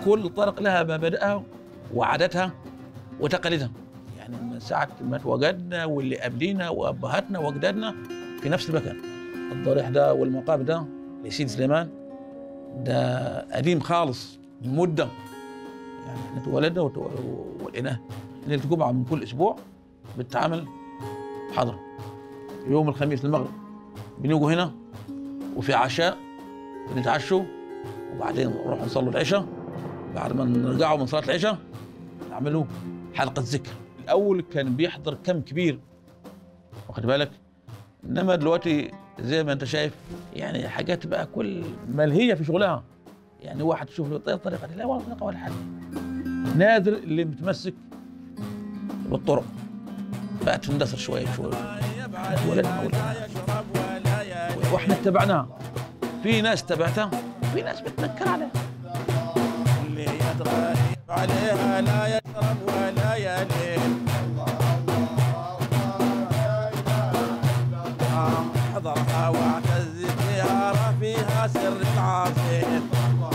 كل طرق لها مبادئها وعاداتها وتقاليدها يعني من ساعة ما اتوجدنا واللي قبلينا وأبهاتنا وأجدادنا في نفس المكان الضريح ده والمقام ده لسيد سليمان ده قديم خالص من مدة يعني احنا اتولدنا وت- ولقيناه ليلة الجمعة من كل أسبوع بتتعمل حضرة يوم الخميس المغرب بنيجوا هنا وفي عشاء بنتعشوا وبعدين نروح نصلوا العشاء بعد ما نرجعوا من صلاة العشاء نعملوا حلقة ذكر الأول كان بيحضر كم كبير واخد بالك إنما دلوقتي زي ما أنت شايف يعني حاجات بقى كل ملهية في شغلها يعني واحد تشوف له طريقة طريقة لا ولا طريقة ولا حاجة نادر اللي متمسك بالطرق بقت تندثر شوية شوية ولدنا ولدنا واحنا اتبعناها في ناس تبعتها في ناس بتنكر عليها اللي يتغيب عليها لا يشرب ولا ينام حضرها واعتز فيها راه فيها سر العاصين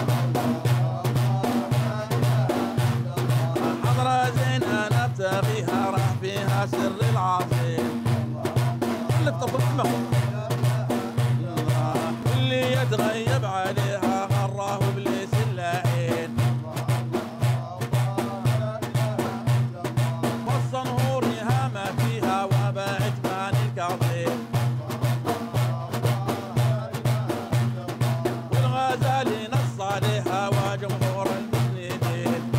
حضرة زين انا ابتغيها راه فيها سر العاصين اللي بتطلب اللي يتغيب عليها غراه ابليس اللعين وصى نهورها ما فيها وباعت مان الكاظم والغزالي نص عليها وجمهور المسندين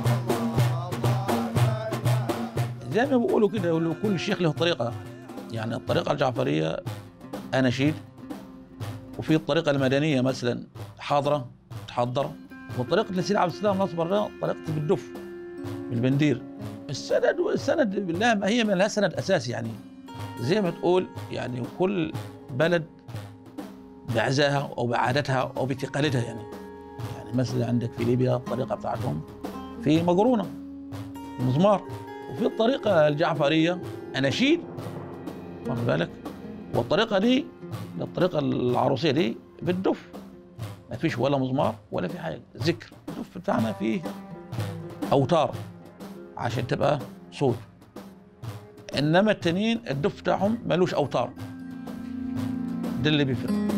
زي ما بيقولوا كده يقولوا كل شيخ له طريقة يعني الطريقة الجعفرية أناشيد وفي الطريقة المدنية مثلا حاضرة تحضر وطريقة سيدنا عبد السلام نصبر ده طريقة بالدف بالبندير السند السند بالله ما هي ما لها سند أساسي يعني زي ما تقول يعني كل بلد بعزاها أو بعادتها أو بتقاليدها يعني يعني مثلا عندك في ليبيا الطريقة بتاعتهم في مقرونة مزمار وفي الطريقة الجعفرية أناشيد واخد بالك والطريقة دي الطريقة العروسية دي بالدف ما فيش ولا مزمار ولا في حاجة ذكر الدف بتاعنا فيه أوتار عشان تبقى صوت إنما التانيين الدف بتاعهم ملوش أوتار ده اللي بيفرق